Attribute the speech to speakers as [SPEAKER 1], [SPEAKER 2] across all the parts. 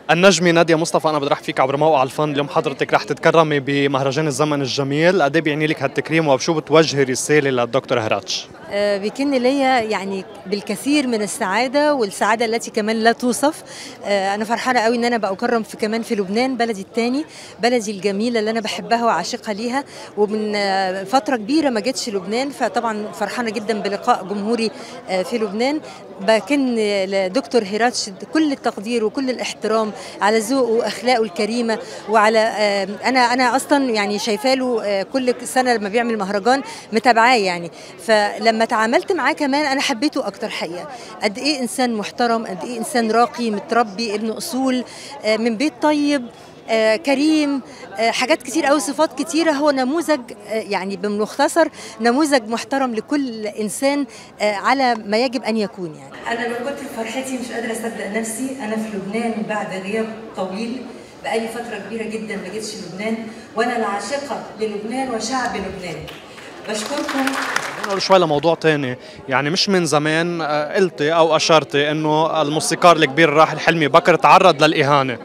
[SPEAKER 1] النجمة نادية مصطفى أنا بدي أرحب فيك عبر موقع الفن اليوم حضرتك رح تتكرمي بمهرجان الزمن الجميل قد إيه بيعني لك هالتكريم وبشو بتوجهي رسالة للدكتور هراتش
[SPEAKER 2] آه، بيكن ليا يعني بالكثير من السعاده والسعاده التي كمان لا توصف آه، انا فرحانه قوي ان انا بقى اكرم في كمان في لبنان بلدي الثاني بلدي الجميله اللي انا بحبها وعاشقها ليها ومن آه، فتره كبيره ما جيتش لبنان فطبعا فرحانه جدا بلقاء جمهوري آه، في لبنان بكن لدكتور هيراتش كل التقدير وكل الاحترام على ذوقه واخلاقه الكريمه وعلى آه، انا انا اصلا يعني شايفه له آه، كل سنه لما بيعمل مهرجان متابعاه يعني فلما تعاملت معاه كمان انا حبيته اكتر حقيقه قد ايه انسان محترم قد ايه انسان راقي متربي ابن اصول آه، من بيت طيب آه، كريم آه، حاجات كتير قوي صفات كتيره هو نموذج آه، يعني بالمختصر نموذج محترم لكل انسان آه، على ما يجب ان يكون يعني انا من كتر فرحتي مش قادره اصدق نفسي انا في لبنان بعد غياب طويل بقالي فتره كبيره جدا ما جيتش لبنان وانا العاشقه للبنان وشعب لبنان بشكركم
[SPEAKER 1] نقول شوي لموضوع تاني يعني مش من زمان آه، قلتي أو أشرتي إنه الموسيقار الكبير الراحل حلمي بكر تعرض للإهانة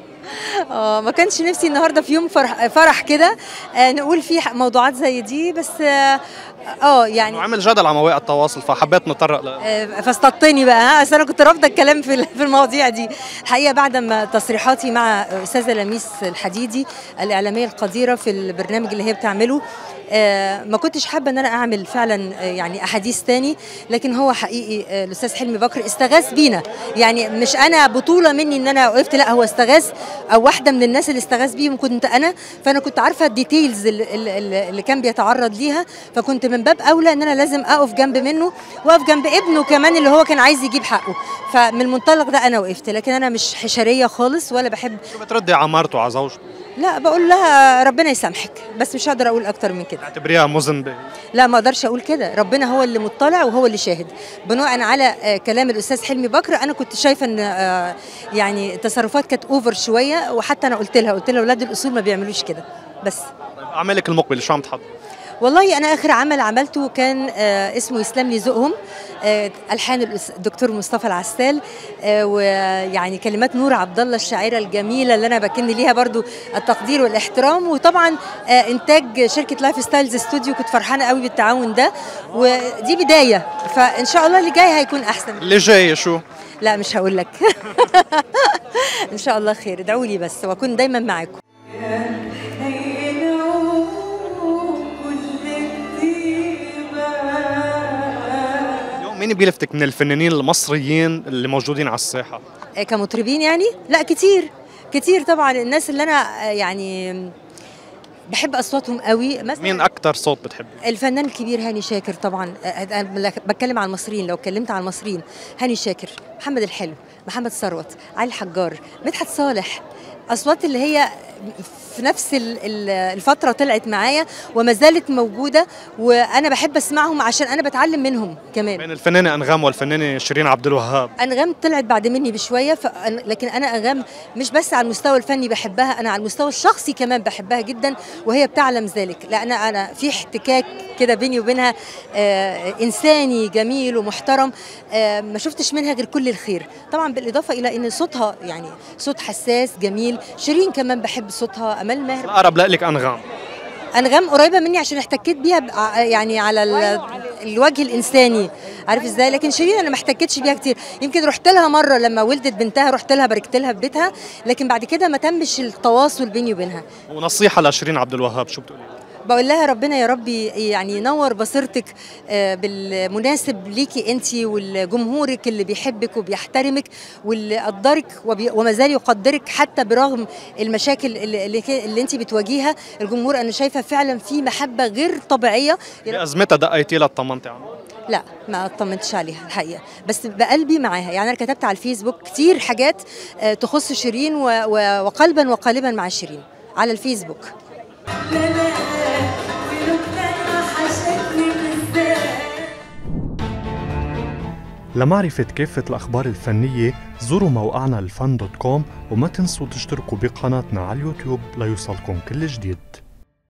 [SPEAKER 2] اه ما كانش نفسي النهارده في يوم فرح فرح كده آه نقول فيه ح- موضوعات زي دي بس اه آه، يعني
[SPEAKER 1] وعمل جدل على مواقع التواصل فحبيت نتطرق ل...
[SPEAKER 2] آه، فاستطني بقى ها اصل انا كنت رافضه الكلام في ال- في المواضيع دي الحقيقه بعد ما تصريحاتي مع استاذه لميس الحديدي الاعلاميه القديره في البرنامج اللي هي بتعمله آه، ما كنتش حابه ان انا اعمل فعلا آه، يعني احاديث تاني لكن هو حقيقي آه، الاستاذ حلمي بكر استغاث بينا يعني مش انا بطوله مني ان انا وقفت لا هو استغاث او واحده من الناس اللي استغاث بيهم كنت انا فانا كنت عارفه الديتيلز اللي, اللي اللي كان بيتعرض ليها فكنت من باب اولى ان انا لازم اقف جنب منه واقف جنب ابنه كمان اللي هو كان عايز يجيب حقه فمن المنطلق ده انا وقفت لكن انا مش حشريه خالص ولا بحب
[SPEAKER 1] شو بتردي على مرته على زوجته
[SPEAKER 2] لا بقول لها ربنا يسامحك بس مش هقدر اقول اكتر من كده
[SPEAKER 1] تعتبريها مذنبة
[SPEAKER 2] لا ما اقدرش اقول كده ربنا هو اللي مطلع وهو اللي شاهد بناء على آه، كلام الاستاذ حلمي بكر انا كنت شايفه ان آه، يعني التصرفات كانت اوفر شويه وحتى انا قلت لها قلت لها اولاد الاصول ما بيعملوش كده بس
[SPEAKER 1] طيب أعمالك المقبل شو عم تحضر
[SPEAKER 2] والله انا اخر عمل عملته كان آه اسمه يسلم لي ذوقهم آه الحان الأس- الدكتور مصطفى العسال آه ويعني كلمات نور عبد الله الشاعره الجميله اللي انا بكن ليها برضو التقدير والاحترام وطبعا آه انتاج شركه لايف ستايلز استوديو كنت فرحانه قوي بالتعاون ده ودي بدايه فان شاء الله اللي جاي هيكون احسن
[SPEAKER 1] اللي جاي شو
[SPEAKER 2] لا مش هقول لك ان شاء الله خير ادعوا لي بس واكون دايما معاكم
[SPEAKER 1] اليوم مين بيلفتك من الفنانين المصريين اللي موجودين على الساحة
[SPEAKER 2] آه، كمطربين يعني لا كتير كتير طبعا الناس اللي انا آه، يعني بحب اصواتهم قوي مثلا
[SPEAKER 1] مين أكتر صوت بتحبي
[SPEAKER 2] الفنان الكبير هاني شاكر طبعا آه، أنا بتكلم عن المصريين لو اتكلمت عن المصريين هاني شاكر محمد الحلو محمد ثروت علي الحجار مدحت صالح اصوات اللي هي في نفس ال- ال- الفترة طلعت معايا وما زالت موجودة وأنا بحب أسمعهم عشان أنا بتعلم منهم كمان
[SPEAKER 1] بين الفنانة أنغام والفنانة شيرين عبد الوهاب
[SPEAKER 2] انغام طلعت بعد مني بشويه ف... لكن انا انغام مش بس على المستوى الفني بحبها انا على المستوى الشخصي كمان بحبها جدا وهي بتعلم ذلك لان انا في احتكاك كده بيني وبينها آه انساني جميل ومحترم آه ما شفتش منها غير كل الخير طبعا بالاضافه الى ان صوتها يعني صوت حساس جميل شيرين كمان بحب صوتها امال ماهر
[SPEAKER 1] الأقرب لك أنغام
[SPEAKER 2] انغام قريبه مني عشان احتكيت بيها ب- ع- يعني على ال- الوجه الانساني عارف ازاي لكن شيرين انا ما احتكتش بيها كتير يمكن رحت لها مره لما ولدت بنتها رحت لها باركت لها في بيتها لكن بعد كده ما تمش التواصل بيني وبينها
[SPEAKER 1] ونصيحة لشيرين عبد الوهاب شو بتقولي
[SPEAKER 2] بقول لها ربنا يا ربي يعني ينور بصيرتك آه، بالمناسب ليكي انت والجمهورك اللي بيحبك وبيحترمك واللي قدرك وبي- وما زال يقدرك حتى برغم المشاكل اللي, اللي, اللي انت بتواجهها الجمهور انا شايفه فعلا في محبه غير طبيعيه
[SPEAKER 1] بأزمتها دقيتي لها اطمنتي عنها
[SPEAKER 2] لا ما اطمنتش عليها الحقيقه بس بقلبي معاها يعني انا كتبت على الفيسبوك كتير حاجات آه، تخص شيرين و- و- وقلبا وقالبا مع شيرين على الفيسبوك
[SPEAKER 1] لمعرفة كافة الأخبار الفنية زوروا موقعنا الفن دوت كوم وما تنسوا تشتركوا بقناتنا على اليوتيوب ليوصلكم كل جديد